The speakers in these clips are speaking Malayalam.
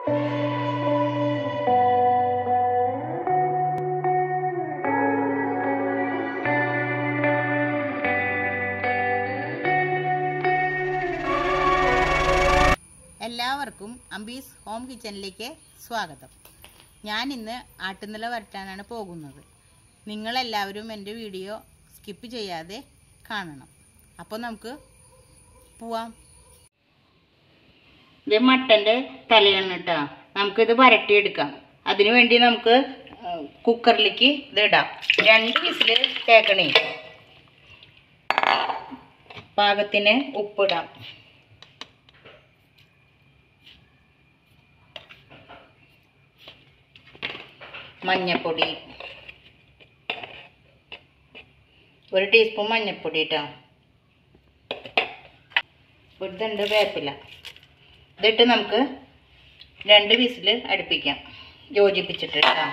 എല്ലാവർക്കും അംബീസ് ഹോം കിച്ചണിലേക്ക് സ്വാഗതം ഞാൻ ഇന്ന് ആട്ടുനില വരട്ടാനാണ് പോകുന്നത് നിങ്ങളെല്ലാവരും എൻ്റെ വീഡിയോ സ്കിപ്പ് ചെയ്യാതെ കാണണം അപ്പോൾ നമുക്ക് പോവാം ഇത് മട്ടൻ്റെ തലയാണ് കേട്ടോ നമുക്കിത് വരട്ടിയെടുക്കാം അതിനു വേണ്ടി നമുക്ക് കുക്കറിലേക്ക് ഇത് ഇടാം രണ്ട് വിസിൽ കേൾക്കണേ പാകത്തിന് ഉപ്പിടാം മഞ്ഞപ്പൊടി ഒരു ടീസ്പൂൺ മഞ്ഞപ്പൊടി കേട്ടോ ഒരു തണ്ട് വേപ്പില ഇതിട്ട് നമുക്ക് രണ്ട് വിസിൽ അടുപ്പിക്കാം യോജിപ്പിച്ചിട്ട് കേട്ടോ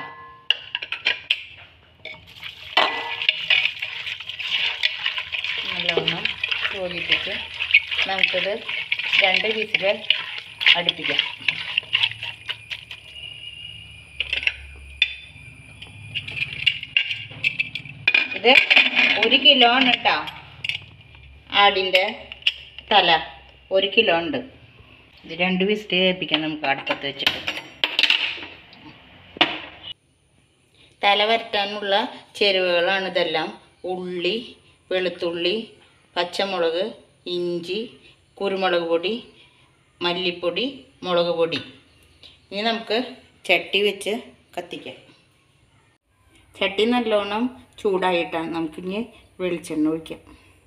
നല്ലവണ്ണം യോജിപ്പിച്ച് നമുക്കിത് രണ്ട് വിസിൽ അടുപ്പിക്കാം ഇത് ഒരു കിലോ ആണ് കേട്ടോ ആടിൻ്റെ തല ഒരു കിലോ ഉണ്ട് ഇത് രണ്ട് വിസിറ്റ് കേൾപ്പിക്കാം നമുക്ക് അടുപ്പത്ത് വെച്ചിട്ട് തല വരട്ടാനുള്ള ചേരുവകളാണ് ഇതെല്ലാം ഉള്ളി വെളുത്തുള്ളി പച്ചമുളക് ഇഞ്ചി കുരുമുളക് പൊടി മല്ലിപ്പൊടി മുളക് പൊടി ഇനി നമുക്ക് ചട്ടി വെച്ച് കത്തിക്കാം ചട്ടി നല്ലോണം ചൂടായിട്ടാണ് നമുക്കിനി വെളിച്ചെണ്ണ ഒഴിക്കാം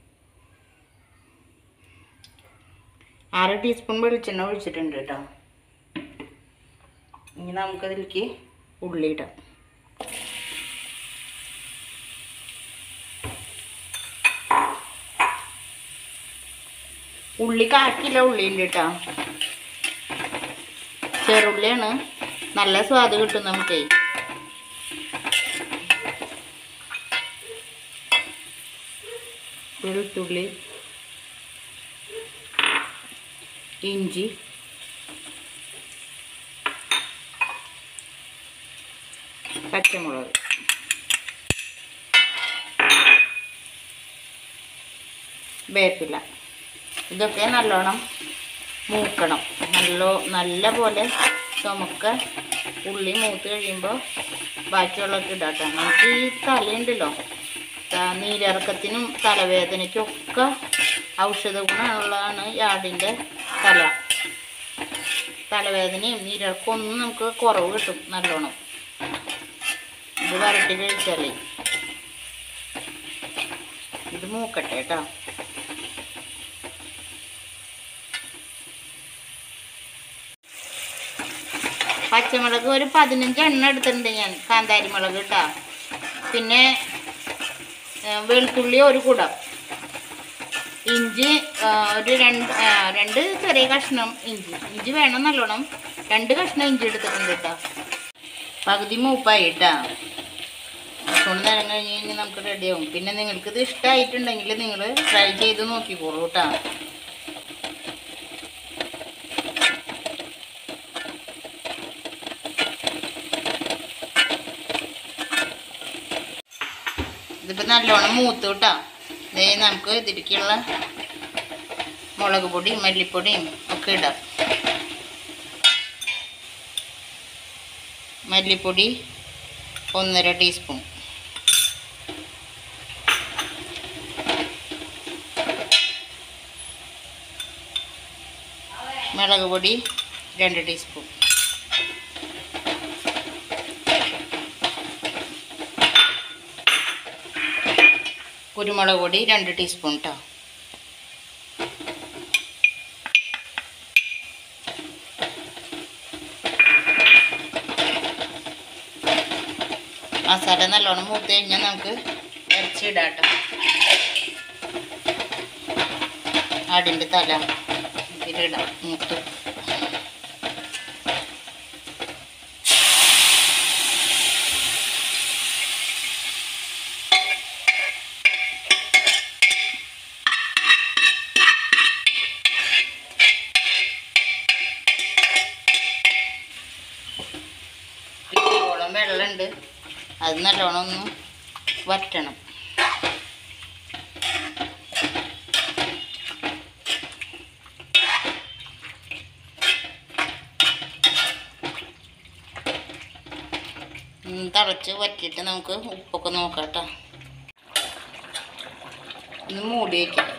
ആറ് ടീസ്പൂൺ വെളിച്ചെണ്ണ ഒഴിച്ചിട്ടുണ്ട് കേട്ടോ ഇനി നമുക്കതിലേക്ക് ഉള്ളി ഇടാം ഉള്ളി കാക്കില്ല ഉള്ളിയുണ്ട് കേട്ടോ ചെറുള്ളിയാണ് നല്ല സ്വാദ് കിട്ടും നമുക്കേ വെളുത്തുള്ളി ഇഞ്ചി പച്ചമുളക് വേപ്പില ഇതൊക്കെ നല്ലോണം മൂക്കണം നല്ല നല്ല പോലെ ചുമക്ക ഉള്ളി മൂത്ത് കഴിയുമ്പോൾ ബാക്കിയുള്ളതൊക്കെ ഇടാട്ടോ നമുക്ക് ഈ തലയുണ്ടല്ലോ ത- നീരിറക്കത്തിനും തലവേദനയ്ക്കും ഒക്കെ ഔഷധ ഗുണമുള്ളതാണ് ഈ ആടിൻ്റെ തല തലവേദനയും നീരിറക്കവും ഒന്നും നമുക്ക് കുറവ് കിട്ടും നല്ലോണം ഇത് വരട്ടി കഴിച്ചാലേ ഇത് മൂക്കട്ടെ കേട്ടോ പച്ചമുളക് ഒരു പതിനഞ്ച് എണ്ണ എടുത്തിട്ടുണ്ട് ഞാൻ കാന്താരി മുളക് കേട്ടോ പിന്നെ ഏ, വെളുത്തുള്ളി ഒരു കുടം ഇഞ്ചി ആ, ഒരു രണ്ട് ആ, രണ്ട് ചെറിയ കഷ്ണം ഇഞ്ചി ഇഞ്ചി വേണം നല്ലോണം രണ്ട് കഷ്ണം ഇഞ്ചി എടുത്തിട്ടുണ്ട് കേട്ടോ പകുതി മൂപ്പായി കേട്ടോ കുറച്ചുകൊണ്ട് നേരം കഴിഞ്ഞ് കഴിഞ്ഞാൽ നമുക്ക് റെഡിയാവും പിന്നെ നിങ്ങൾക്ക് ഇത് ഇഷ്ടമായിട്ടുണ്ടെങ്കിൽ നിങ്ങൾ ട്രൈ ചെയ്ത് നോക്കിക്കോളൂ കേട്ടോ ഇതിപ്പോൾ നല്ലോണം മൂത്ത് കേട്ടോ ഇതേ നമുക്ക് ഇതിലേക്കുള്ള മുളക് പൊടിയും മല്ലിപ്പൊടിയും ഒക്കെ ഇടാം മല്ലിപ്പൊടി ഒന്നര ടീസ്പൂൺ മുളക് പൊടി രണ്ട് ടീസ്പൂൺ കുരുമുളക് പൊടി രണ്ട് ടീസ്പൂൺ കേട്ടോ മസാല നല്ലോണം മൂത്ത് കഴിഞ്ഞാൽ നമുക്ക് ഇറച്ചിടാം കേട്ടോ ആടിൻ്റെ തല ഇതിലിടാം മൂത്ത് വെള്ളമുണ്ട് അത് നല്ലോണം ഒന്ന് വറ്റണം ഉം, തിളച്ച് വറ്റിയിട്ട് നമുക്ക് ഉപ്പൊക്കെ നോക്കാം കേട്ടോ ഒന്ന് മൂടി വയ്ക്കാം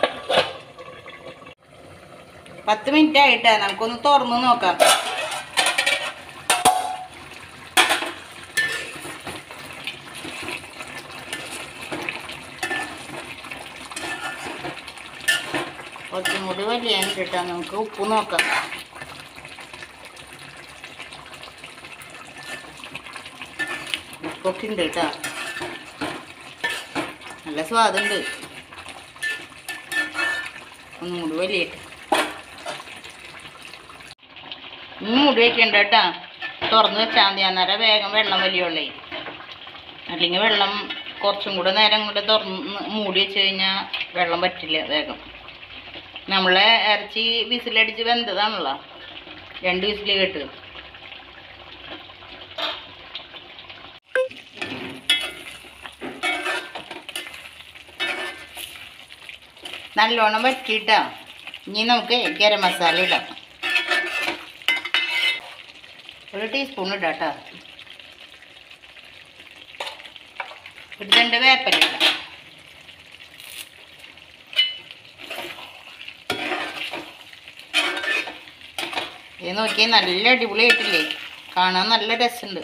പത്ത് മിനിറ്റ് ആയിട്ടാ നമുക്കൊന്ന് തുറന്ന് നോക്കാം കുറച്ചും കൂടി വലിയാനിട്ട് കേട്ടോ നമുക്ക് ഉപ്പ് നോക്കാം ഉപ്പൊക്കെ ഉണ്ട് കേട്ടോ നല്ല സ്വാദുണ്ട് ഒന്നും കൂടി വലിയിട്ട് ഇനി മൂടി വയ്ക്കണ്ട കേട്ടോ തുറന്ന് വെച്ചാൽ മതി അന്നേരം വേഗം വെള്ളം വലിയുള്ളേ അല്ലെങ്കിൽ വെള്ളം കുറച്ചും കൂടെ നേരം കൂടെ തുറന്ന് മൂടി വെച്ച് കഴിഞ്ഞാൽ വെള്ളം പറ്റില്ല വേഗം നമ്മളെ ഇറച്ചി വിസിലടിച്ച് വെന്തതാണല്ലോ രണ്ട് വിസിൽ കേട്ട് നല്ലോണം വറ്റിയിട്ടാ ഇനി നമുക്ക് ഗരം മസാല ഇടാം ഒരു ടീസ്പൂൺ ഇടാം കേട്ടോ ഇടുന്നുണ്ട് വേപ്പല ഇടാം ഇത് നോക്കിയാൽ നല്ല അടിപൊളിയായിട്ടില്ലേ കാണാൻ നല്ല രസമുണ്ട്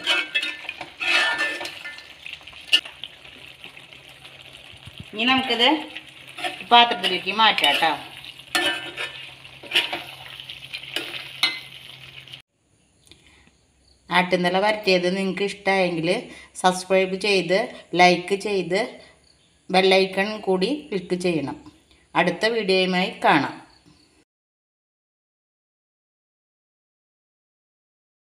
ഇനി നമുക്കിത് പാത്രത്തിലേക്ക് മാറ്റാം കേട്ടോ ആട്ടുനില വരട്ടിയത് നിങ്ങൾക്ക് ഇഷ്ടമായെങ്കിൽ സബ്സ്ക്രൈബ് ചെയ്ത് ലൈക്ക് ചെയ്ത് ബെല്ലൈക്കൺ കൂടി ക്ലിക്ക് ചെയ്യണം അടുത്ത വീഡിയോയുമായി കാണാം